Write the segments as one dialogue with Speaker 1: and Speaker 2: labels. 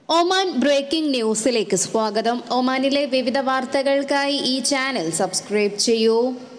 Speaker 1: Oman breaking ന്യൂസിലേക്ക് സ്വാഗതം ഒമാനിലെ വിവിധ വാർത്തകൾക്കായി ഈ ചാനൽ സബ്സ്ക്രൈബ് ചെയ്യൂ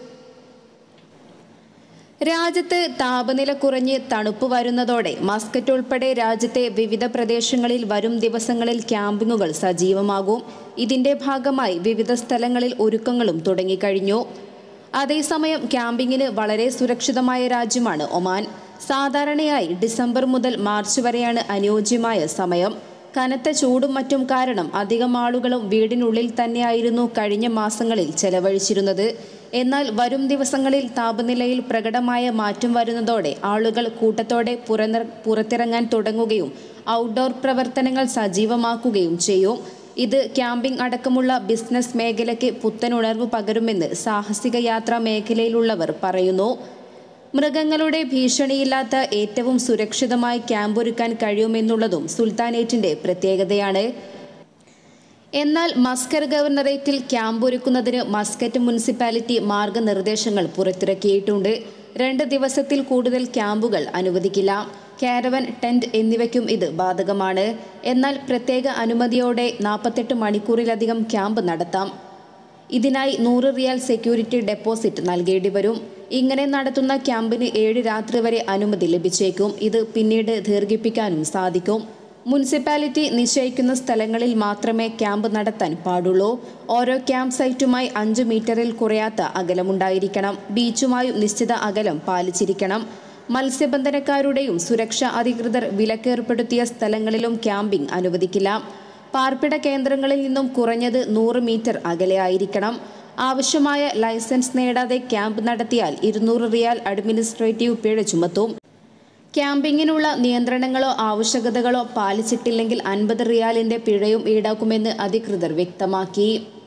Speaker 1: രാജ്യത്ത് താപനില കുറഞ്ഞ് തണുപ്പ് വരുന്നതോടെ മസ്കറ്റ് ഉൾപ്പെടെ രാജ്യത്തെ വിവിധ പ്രദേശങ്ങളിൽ വരും ദിവസങ്ങളിൽ ക്യാമ്പിങ്ങുകൾ സജീവമാകും ഇതിന്റെ ഭാഗമായി വിവിധ സ്ഥലങ്ങളിൽ ഒരുക്കങ്ങളും തുടങ്ങിക്കഴിഞ്ഞു അതേസമയം ക്യാമ്പിങ്ങിന് വളരെ സുരക്ഷിതമായ രാജ്യമാണ് ഒമാൻ സാധാരണയായി ഡിസംബർ മുതൽ മാർച്ച് വരെയാണ് അനുയോജ്യമായ സമയം കനത്ത ചൂടും മറ്റും കാരണം അധികം ആളുകളും വീടിനുള്ളിൽ തന്നെയായിരുന്നു കഴിഞ്ഞ മാസങ്ങളിൽ ചെലവഴിച്ചിരുന്നത് എന്നാൽ വരും ദിവസങ്ങളിൽ താപനിലയിൽ പ്രകടമായ മാറ്റം വരുന്നതോടെ ആളുകൾ കൂട്ടത്തോടെ പുറന്നിറ പുറത്തിറങ്ങാൻ തുടങ്ങുകയും ഔട്ട്ഡോർ പ്രവർത്തനങ്ങൾ സജീവമാക്കുകയും ചെയ്യും ഇത് ക്യാമ്പിംഗ് അടക്കമുള്ള ബിസിനസ് മേഖലയ്ക്ക് പുത്തനുണർവ് പകരുമെന്ന് സാഹസിക യാത്രാ മേഖലയിലുള്ളവർ പറയുന്നു മൃഗങ്ങളുടെ ഭീഷണിയില്ലാത്ത ഏറ്റവും സുരക്ഷിതമായി ക്യാമ്പ് ഒരുക്കാൻ കഴിയുമെന്നുള്ളതും സുൽത്താനേറ്റിന്റെ പ്രത്യേകതയാണ് എന്നാൽ മസ്കർ ഗവർണറേറ്റിൽ ക്യാമ്പ് ഒരുക്കുന്നതിന് മസ്കറ്റ് മുനിസിപ്പാലിറ്റി മാർഗനിർദ്ദേശങ്ങൾ പുറത്തിറക്കിയിട്ടുണ്ട് രണ്ട് ദിവസത്തിൽ കൂടുതൽ ക്യാമ്പുകൾ അനുവദിക്കില്ല കാരവൻ ടെന്റ് എന്നിവയ്ക്കും ഇത് ബാധകമാണ് എന്നാൽ പ്രത്യേക അനുമതിയോടെ നാൽപ്പത്തെട്ട് മണിക്കൂറിലധികം ക്യാമ്പ് നടത്താം ഇതിനായി നൂറ് റിയാൽ സെക്യൂരിറ്റി ഡെപ്പോസിറ്റ് നൽകേണ്ടി വരും ഇങ്ങനെ നടത്തുന്ന ക്യാമ്പിന് ഏഴ് രാത്രി വരെ അനുമതി ലഭിച്ചേക്കും ഇത് പിന്നീട് ദീർഘിപ്പിക്കാനും സാധിക്കും മുനിസിപ്പാലിറ്റി നിശ്ചയിക്കുന്ന സ്ഥലങ്ങളിൽ മാത്രമേ ക്യാമ്പ് നടത്താൻ പാടുള്ളൂ ഓരോ ക്യാമ്പ് സൈറ്റുമായി അഞ്ച് മീറ്ററിൽ കുറയാത്ത അകലമുണ്ടായിരിക്കണം ബീച്ചുമായും നിശ്ചിത അകലം പാലിച്ചിരിക്കണം മത്സ്യബന്ധനക്കാരുടെയും സുരക്ഷാ അധികൃതർ വിലക്കേർപ്പെടുത്തിയ സ്ഥലങ്ങളിലും ക്യാമ്പിംഗ് അനുവദിക്കില്ല പാർപ്പിട കേന്ദ്രങ്ങളിൽ നിന്നും കുറഞ്ഞത് നൂറ് മീറ്റർ അകലെയായിരിക്കണം ആവശ്യമായ ലൈസൻസ് നേടാതെ ക്യാമ്പ് നടത്തിയാൽ ഇരുന്നൂറ് റിയാൽ അഡ്മിനിസ്ട്രേറ്റീവ് പിഴ ചുമത്തും ക്യാമ്പിങ്ങിനുള്ള നിയന്ത്രണങ്ങളോ ആവശ്യകതകളോ പാലിച്ചിട്ടില്ലെങ്കിൽ അൻപത് റിയാലിന്റെ പിഴയും ഈടാക്കുമെന്ന് അധികൃതർ വ്യക്തമാക്കി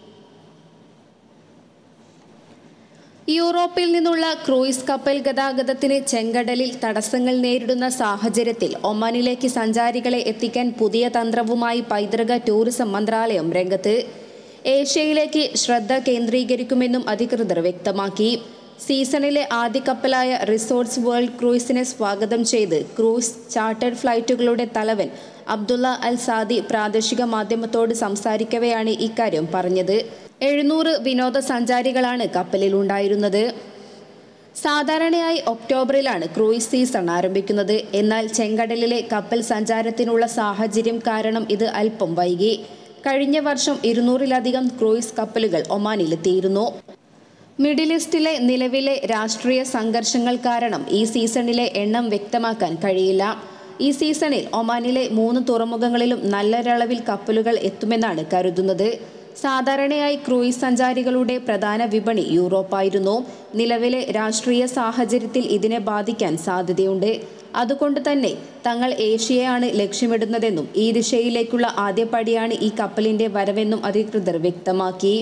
Speaker 1: യൂറോപ്പിൽ നിന്നുള്ള ക്രൂയിസ് കപ്പൽ ഗതാഗതത്തിന് ചെങ്കടലിൽ തടസ്സങ്ങൾ നേരിടുന്ന സാഹചര്യത്തിൽ ഒമാനിലേക്ക് സഞ്ചാരികളെ എത്തിക്കാൻ പുതിയ തന്ത്രവുമായി പൈതൃക ടൂറിസം മന്ത്രാലയം രംഗത്ത് ഏഷ്യയിലേക്ക് ശ്രദ്ധ കേന്ദ്രീകരിക്കുമെന്നും അധികൃതർ വ്യക്തമാക്കി സീസണിലെ ആദ്യ കപ്പലായ റിസോർട്സ് വേൾഡ് ക്രൂയിസിനെ സ്വാഗതം ചെയ്ത് ക്രൂസ് ചാർട്ടേഡ് ഫ്ലൈറ്റുകളുടെ തലവൻ അബ്ദുള്ള അൽ സാദി പ്രാദേശിക മാധ്യമത്തോട് സംസാരിക്കവെയാണ് ഇക്കാര്യം പറഞ്ഞത് എഴുന്നൂറ് വിനോദസഞ്ചാരികളാണ് കപ്പലിലുണ്ടായിരുന്നത് സാധാരണയായി ഒക്ടോബറിലാണ് ക്രൂയിസ് സീസൺ ആരംഭിക്കുന്നത് എന്നാൽ ചെങ്കടലിലെ കപ്പൽ സഞ്ചാരത്തിനുള്ള സാഹചര്യം കാരണം ഇത് അല്പം വൈകി കഴിഞ്ഞ വർഷം ഇരുന്നൂറിലധികം ക്രൂയിസ് കപ്പലുകൾ ഒമാനിലെത്തിയിരുന്നു മിഡിൽ ഈസ്റ്റിലെ നിലവിലെ രാഷ്ട്രീയ സംഘർഷങ്ങൾ കാരണം ഈ സീസണിലെ എണ്ണം വ്യക്തമാക്കാൻ കഴിയില്ല ഈ സീസണിൽ ഒമാനിലെ മൂന്ന് തുറമുഖങ്ങളിലും നല്ലൊരളവിൽ കപ്പലുകൾ എത്തുമെന്നാണ് കരുതുന്നത് സാധാരണയായി ക്രൂയിസ് സഞ്ചാരികളുടെ പ്രധാന വിപണി യൂറോപ്പായിരുന്നു നിലവിലെ രാഷ്ട്രീയ സാഹചര്യത്തിൽ ഇതിനെ ബാധിക്കാൻ സാധ്യതയുണ്ട് അതുകൊണ്ട് തന്നെ തങ്ങൾ ഏഷ്യയാണ് ലക്ഷ്യമിടുന്നതെന്നും ഈ ദിശയിലേക്കുള്ള ആദ്യ പടിയാണ് ഈ കപ്പലിന്റെ വരവെന്നും അധികൃതർ വ്യക്തമാക്കി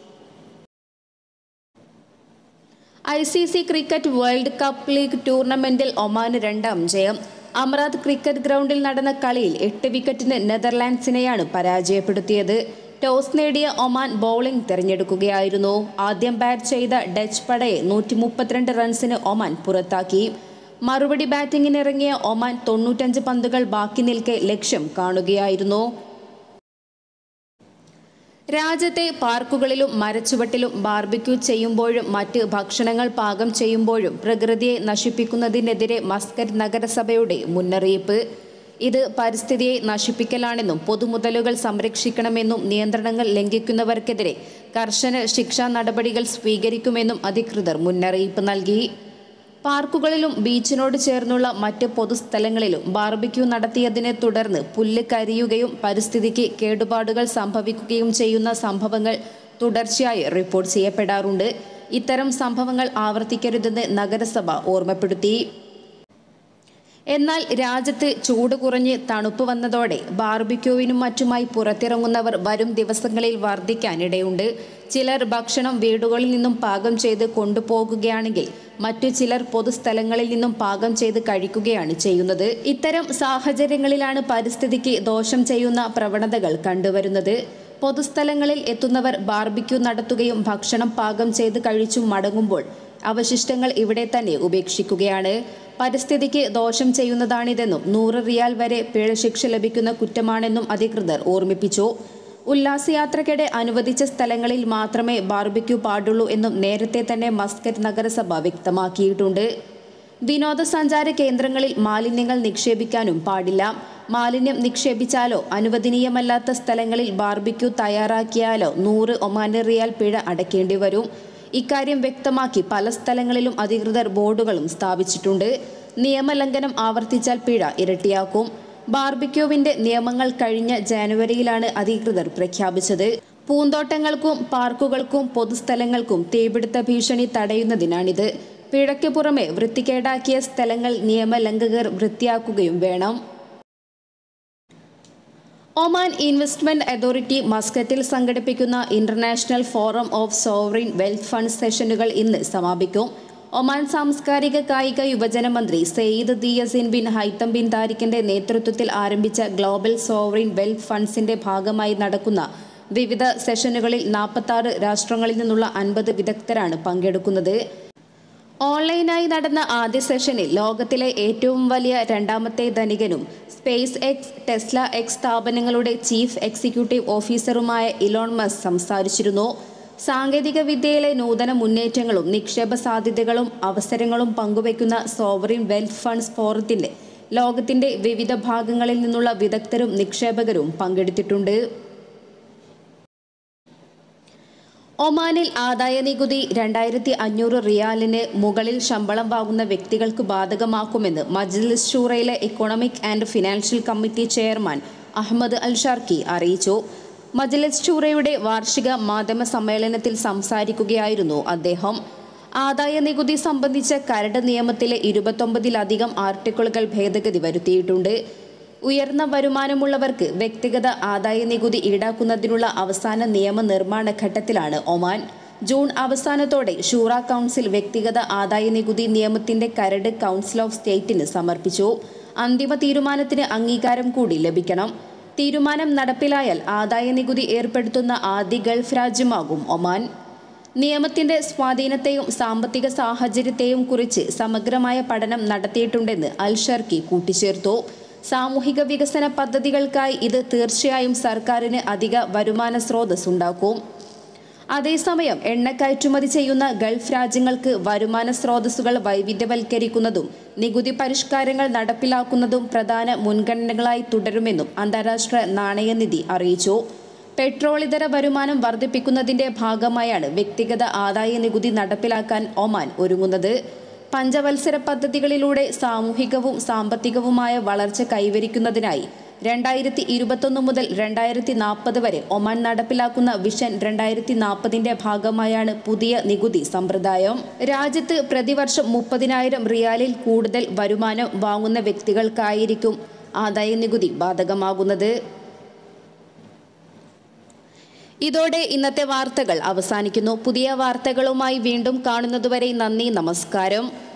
Speaker 1: I C C cricket world cup league ടൂർണമെന്റിൽ ഒമാന് രണ്ടാം ജയം അമറാത്ത് ക്രിക്കറ്റ് ഗ്രൗണ്ടിൽ നടന്ന കളിയിൽ എട്ട് വിക്കറ്റിന് നെതർലാൻഡ്സിനെയാണ് പരാജയപ്പെടുത്തിയത് ടോസ് നേടിയ ഒമാൻ ബൗളിംഗ് തിരഞ്ഞെടുക്കുകയായിരുന്നു ആദ്യം ബാറ്റ് ചെയ്ത ഡച്ച് പടയെ നൂറ്റി മുപ്പത്തിരണ്ട് റൺസിന് ഒമാൻ പുറത്താക്കി മറുപടി ബാറ്റിംഗിനിറങ്ങിയ ഒമാൻ തൊണ്ണൂറ്റഞ്ച് പന്തുകൾ ബാക്കി നിൽക്കെ ലക്ഷ്യം കാണുകയായിരുന്നു രാജ്യത്തെ പാർക്കുകളിലും മരച്ചുവട്ടിലും ബാർബിക്യൂ ചെയ്യുമ്പോഴും മറ്റ് ഭക്ഷണങ്ങൾ പാകം ചെയ്യുമ്പോഴും പ്രകൃതിയെ നശിപ്പിക്കുന്നതിനെതിരെ മസ്കറ്റ് നഗരസഭയുടെ മുന്നറിയിപ്പ് ഇത് പരിസ്ഥിതിയെ നശിപ്പിക്കലാണെന്നും പൊതുമുതലുകൾ സംരക്ഷിക്കണമെന്നും നിയന്ത്രണങ്ങൾ ലംഘിക്കുന്നവർക്കെതിരെ കർശന ശിക്ഷാ നടപടികൾ സ്വീകരിക്കുമെന്നും അധികൃതർ മുന്നറിയിപ്പ് നൽകി പാർക്കുകളിലും ബീച്ചിനോട് ചേർന്നുള്ള മറ്റ് പൊതുസ്ഥലങ്ങളിലും ബാർബിക്യൂ നടത്തിയതിനെ തുടർന്ന് പുല്ല് കരിയുകയും പരിസ്ഥിതിക്ക് കേടുപാടുകൾ സംഭവിക്കുകയും ചെയ്യുന്ന സംഭവങ്ങൾ തുടർച്ചയായി റിപ്പോർട്ട് ചെയ്യപ്പെടാറുണ്ട് ഇത്തരം സംഭവങ്ങൾ ആവർത്തിക്കരുതെന്ന് നഗരസഭ ഓർമ്മപ്പെടുത്തി എന്നാൽ രാജ്യത്ത് ചൂട് കുറഞ്ഞ് തണുപ്പ് വന്നതോടെ ബാർബിക്യൂവിനും മറ്റുമായി പുറത്തിറങ്ങുന്നവർ വരും ദിവസങ്ങളിൽ വർദ്ധിക്കാനിടയുണ്ട് ചിലർ ഭക്ഷണം വീടുകളിൽ നിന്നും പാകം ചെയ്ത് കൊണ്ടുപോകുകയാണെങ്കിൽ മറ്റു ചിലർ പൊതുസ്ഥലങ്ങളിൽ നിന്നും പാകം ചെയ്ത് കഴിക്കുകയാണ് ചെയ്യുന്നത് ഇത്തരം സാഹചര്യങ്ങളിലാണ് പരിസ്ഥിതിക്ക് ദോഷം ചെയ്യുന്ന പ്രവണതകൾ കണ്ടുവരുന്നത് പൊതുസ്ഥലങ്ങളിൽ എത്തുന്നവർ ബാർബിക്യൂ നടത്തുകയും ഭക്ഷണം പാകം ചെയ്ത് കഴിച്ചു മടങ്ങുമ്പോൾ അവശിഷ്ടങ്ങൾ ഇവിടെ തന്നെ ഉപേക്ഷിക്കുകയാണ് പരിസ്ഥിതിക്ക് ദോഷം ചെയ്യുന്നതാണിതെന്നും നൂറ് റിയാൽ വരെ പിഴശിക്ഷ ലഭിക്കുന്ന കുറ്റമാണെന്നും അധികൃതർ ഓർമ്മിപ്പിച്ചു ഉല്ലാസയാത്രയ്ക്കിടെ അനുവദിച്ച സ്ഥലങ്ങളിൽ മാത്രമേ ബാർബിക്യൂ പാടുള്ളൂ എന്നും നേരത്തെ തന്നെ മസ്കറ്റ് നഗരസഭ വ്യക്തമാക്കിയിട്ടുണ്ട് വിനോദസഞ്ചാര കേന്ദ്രങ്ങളിൽ മാലിന്യങ്ങൾ നിക്ഷേപിക്കാനും പാടില്ല മാലിന്യം നിക്ഷേപിച്ചാലോ അനുവദനീയമല്ലാത്ത സ്ഥലങ്ങളിൽ ബാർബിക്യൂ തയ്യാറാക്കിയാലോ നൂറ് ഒമാൻ റിയാൽ പിഴ അടയ്ക്കേണ്ടി വരും ഇക്കാര്യം വ്യക്തമാക്കി പല സ്ഥലങ്ങളിലും അധികൃതർ ബോർഡുകളും സ്ഥാപിച്ചിട്ടുണ്ട് നിയമലംഘനം ആവർത്തിച്ചാൽ പിഴ ഇരട്ടിയാക്കും ബാർബിക്യൂവിന്റെ നിയമങ്ങൾ കഴിഞ്ഞ ജാനുവരിയിലാണ് അധികൃതർ പ്രഖ്യാപിച്ചത് പൂന്തോട്ടങ്ങൾക്കും പാർക്കുകൾക്കും പൊതുസ്ഥലങ്ങൾക്കും തീപിടുത്ത ഭീഷണി തടയുന്നതിനാണിത് പിഴയ്ക്ക് പുറമെ വൃത്തികേടാക്കിയ സ്ഥലങ്ങൾ നിയമലംഘകർ വൃത്തിയാക്കുകയും വേണം ഒമാൻ ഇൻവെസ്റ്റ്മെന്റ് അതോറിറ്റി മസ്കറ്റിൽ സംഘടിപ്പിക്കുന്ന international forum of sovereign wealth fund സെഷനുകൾ ഇന്ന് സമാപിക്കും ഒമാൻ സാംസ്കാരിക കായിക യുവജന മന്ത്രി Sayyid Theyazin bin Haitham bin താരിഖിന്റെ നേതൃത്വത്തിൽ ആരംഭിച്ച ഗ്ലോബൽ സോവറിൻ വെൽത്ത് ഫണ്ട്സിന്റെ ഭാഗമായി നടക്കുന്ന വിവിധ സെഷനുകളിൽ നാൽപ്പത്തി രാഷ്ട്രങ്ങളിൽ നിന്നുള്ള അൻപത് വിദഗ്ധരാണ് പങ്കെടുക്കുന്നത് ഓൺലൈനായി നടന്ന ആദ്യ സെഷനിൽ ലോകത്തിലെ ഏറ്റവും വലിയ രണ്ടാമത്തെ ധനികനും സ്പേസ് എക്സ് ടെസ്ല എക്സ് സ്ഥാപനങ്ങളുടെ ചീഫ് എക്സിക്യൂട്ടീവ് ഓഫീസറുമായ ഇലോൺ മസ് സംസാരിച്ചിരുന്നു സാങ്കേതിക വിദ്യയിലെ നൂതന മുന്നേറ്റങ്ങളും നിക്ഷേപ സാധ്യതകളും അവസരങ്ങളും പങ്കുവയ്ക്കുന്ന സോവറിൻ വെൽത്ത് ഫണ്ട്സ് ഫോറത്തിന്റെ ലോകത്തിന്റെ വിവിധ ഭാഗങ്ങളിൽ നിന്നുള്ള വിദഗ്ധരും നിക്ഷേപകരും പങ്കെടുത്തിട്ടുണ്ട് ഒമാനിൽ ആദായ നികുതി രണ്ടായിരത്തി അഞ്ഞൂറ് റിയാലിന് മുകളിൽ ശമ്പളം വാങ്ങുന്ന വ്യക്തികൾക്ക് ബാധകമാക്കുമെന്ന് മജ്ലിസ് ഷൂറയിലെ economic and financial committee chairman Ahmed Al Sharqi അറിയിച്ചു മജ്ലിസ് ഷൂറയുടെ വാർഷിക മാധ്യമ സമ്മേളനത്തിൽ സംസാരിക്കുകയായിരുന്നു അദ്ദേഹം ആദായ നികുതി സംബന്ധിച്ച കരട് നിയമത്തിലെ ഇരുപത്തൊമ്പതിലധികം ആർട്ടിക്കിളുകൾ ഭേദഗതി വരുത്തിയിട്ടുണ്ട് ഉയർന്ന വരുമാനമുള്ളവർക്ക് വ്യക്തിഗത ആദായ നികുതി ഈടാക്കുന്നതിനുള്ള അവസാന നിയമനിർമ്മാണ ഘട്ടത്തിലാണ് ഒമാൻ ജൂൺ അവസാനത്തോടെ ഷൂറ കൗൺസിൽ വ്യക്തിഗത ആദായ നികുതി നിയമത്തിന്റെ കരട് കൗൺസിൽ ഓഫ് സ്റ്റേറ്റിന് സമർപ്പിച്ചു അന്തിമ തീരുമാനത്തിന് അംഗീകാരം കൂടി ലഭിക്കണം തീരുമാനം നടപ്പിലായാൽ ആദായ നികുതി ഏർപ്പെടുത്തുന്ന ആദ്യ ഗൾഫ് രാജ്യമാകും ഒമാൻ നിയമത്തിന്റെ സ്വാധീനത്തെയും സാമ്പത്തിക സാഹചര്യത്തെയും കുറിച്ച് സമഗ്രമായ പഠനം നടത്തിയിട്ടുണ്ടെന്ന് അൽ ഷർക്കി കൂട്ടിച്ചേർത്തു സാമൂഹിക വികസന പദ്ധതികൾക്കായി ഇത് തീർച്ചയായും സർക്കാരിന് അധിക വരുമാന സ്രോതസ് ഉണ്ടാക്കും അതേസമയം എണ്ണ കയറ്റുമതി ചെയ്യുന്ന ഗൾഫ് രാജ്യങ്ങൾക്ക് വരുമാന സ്രോതസ്സുകൾ വൈവിധ്യവൽക്കരിക്കുന്നതും നികുതി പരിഷ്കാരങ്ങൾ നടപ്പിലാക്കുന്നതും പ്രധാന മുൻഗണനകളായി തുടരുമെന്നും അന്താരാഷ്ട്ര നാണയനിധി അറിയിച്ചു പെട്രോൾ ഇതര വരുമാനം വർദ്ധിപ്പിക്കുന്നതിന്റെ ഭാഗമായാണ് വ്യക്തിഗത ആദായ നികുതി നടപ്പിലാക്കാൻ ഒമാൻ ഒരുങ്ങുന്നത് പഞ്ചവത്സര പദ്ധതികളിലൂടെ സാമൂഹികവും സാമ്പത്തികവുമായ വളർച്ച കൈവരിക്കുന്നതിനായി രണ്ടായിരത്തി ഇരുപത്തൊന്ന് മുതൽ രണ്ടായിരത്തി നാൽപ്പത് വരെ ഒമാൻ നടപ്പിലാക്കുന്ന വിഷൻ രണ്ടായിരത്തി നാൽപ്പതിന്റെ ഭാഗമായാണ് പുതിയ നികുതി സമ്പ്രദായം രാജ്യത്ത് പ്രതിവർഷം മുപ്പതിനായിരം റിയാലിൽ കൂടുതൽ വരുമാനം വാങ്ങുന്ന വ്യക്തികൾക്കായിരിക്കും ആദായ നികുതി ബാധകമാകുന്നത് ഇതോടെ ഇന്നത്തെ വാർത്തകൾ അവസാനിക്കുന്നു പുതിയ വാർത്തകളുമായി വീണ്ടും കാണുന്നതുവരെ നന്ദി നമസ്കാരം